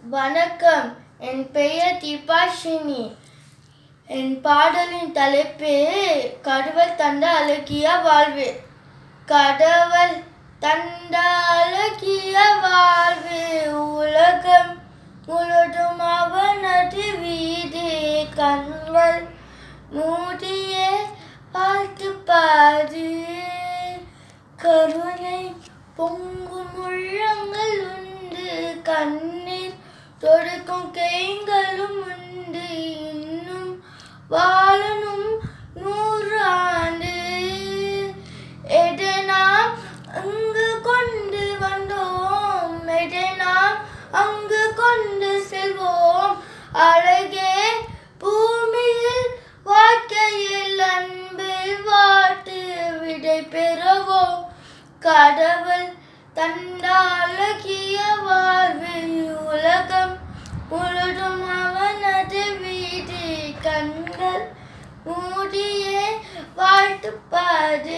வணக்கம் என் பெயர் தீபாஷினி என் பாடலின் தலைப்பு கடவுள் தந்த அழகிய வாழ்வு கடவுள் தந்த அழகிய வாழ்வு உலகம் முழுதும் அவனது வீடு கண்கள் மூடிய வாழ்த்து பாரு கருணை பொங்கும் உள்ளங்கள் உண்டு கண்ணீர் தொடுக்கும் கைகளும் உண்டு இன்னும் வாழணும் நூறு ஆண்டு எதை நாம் அங்கு கொண்டு வந்தோம் எதை நாம் அங்கு கொண்டு செல்வோம் அழகே பூமியில் வாழ்க்கையில் அன்பில் வாட்டு விடை பெறுவோம் கடவுள் தந்த அழகிய வாழ்வு உலகம் முழுதும் அவனது வீடு கண்கள் மூடியே வாழ்த்துப்பாது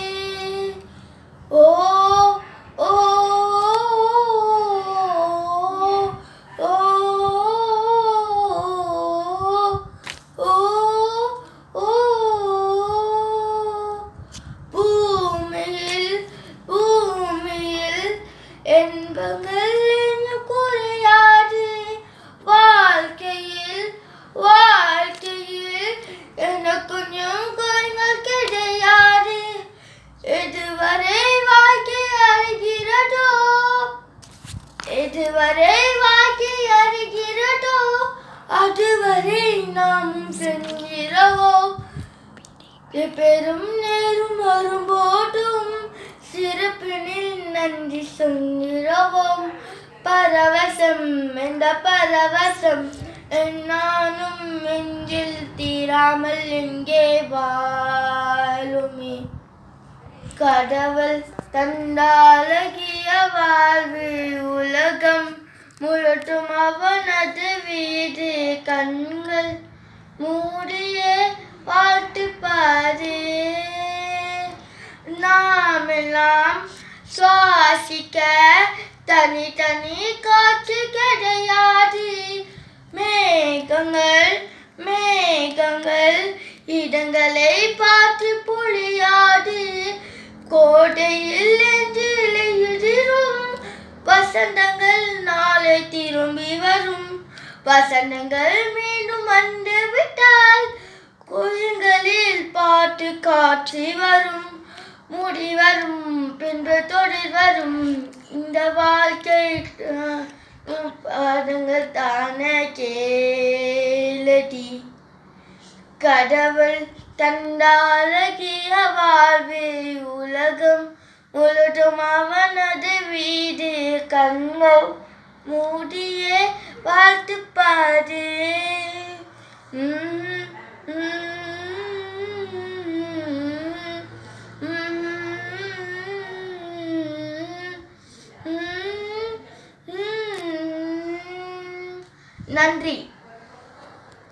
ஓ ஓ ஓ ஓ ஓ பூமியில் பூமியில் என்பங்கள் இன்னும் குறையாது வாழ்க்கையில் வாழ்க்கையில் எனக்கு கொஞ்சம் குறைகள் கிடையாது இதுவரை வாழ்க்கை அறிகிறதோ இதுவரை வாழ்க்கை அறிகிறதோ அதுவரை நாம் செல்கிறோம் பெரும் நேரும் வரும்போதும் சிறப்பினில் நன்றி சொல்கிறோம் பரவசம் எந்த பரவசம் நானும் நெஞ்சில் தீராமல் எங்கே வாழுமே கடவுள் தந்தாலகிய வாழ்வு உலகம் முழுட்டும் அவனது வீடு கண்கள் மூடிய பாட்டு பாரு நாமெல்லாம் சுவாசிக்க தனி தனி காற்று கிடையாது மேகங்கள் மேகங்கள் இடங்களை பார்த்து பொழியாது கோடையில் நெஞ்சில் எதிரும் வசந்தங்கள் நாளை திரும்பி வரும் வசந்தங்கள் மீண்டும் வந்து விட்டால் குயில்களில் பாட்டு காட்சி வரும் முடி வரும் பின்பு தொடர் வரும் இந்த வாழ்க்கை அஹ், பாதங்கள் தானே கேளடி கடவுள் தந்தாலகிய வாழ்வு உலகம் முழுதும் அவனது வீடு கண்கள் மூடிய வாழ்த்து பாரு உம், உம், உம், உம், உம். நன்றி